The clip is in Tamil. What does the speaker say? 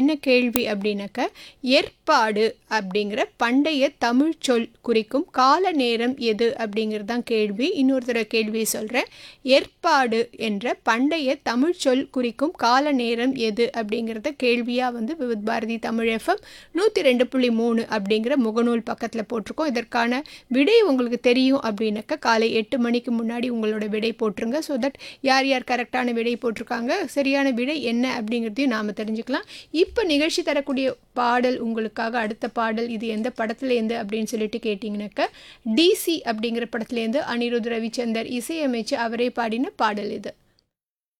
என்ன கேள்வி அப்படின்னாக்க ஏற்பாடு அப்படிங்கிற பண்டைய தமிழ் சொல் குறிக்கும் கால நேரம் எது அப்படிங்கிறது தான் கேள்வி இன்னொரு தடவை கேள்வியை சொல்கிறேன் ஏற்பாடு என்ற பண்டைய தமிழ் சொல் குறிக்கும் கால நேரம் எது அப்படிங்கிறத கேள்வியாக வந்து விவித் பாரதி தமிழ் எஃப்எம் நூற்றி ரெண்டு புள்ளி மூணு அப்படிங்கிற முகநூல் பக்கத்தில் போட்டிருக்கோம் இதற்கான விடை உங்களுக்கு தெரியும் அப்படின்னாக்கா காலை எட்டு மணிக்கு முன்னாடி உங்களோட விடை போட்டுருங்க ஸோ தட் யார் யார் கரெக்டான விடை போட்டிருக்காங்க சரியான விடை என்ன அப்படிங்கிறதையும் நாம் தெரிஞ்சுக்கலாம் இப்போ நிகழ்ச்சி தரக்கூடிய பாடல் உங்களுக்காக அடுத்த பாடல் இது எந்த படத்துலேருந்து அப்படின்னு சொல்லிட்டு கேட்டிங்கனாக்கா டிசி அப்படிங்கிற படத்துலேருந்து அனிருத் ரவிச்சந்தர் இசையமைச்சு அவரே பாடின பாடல் இது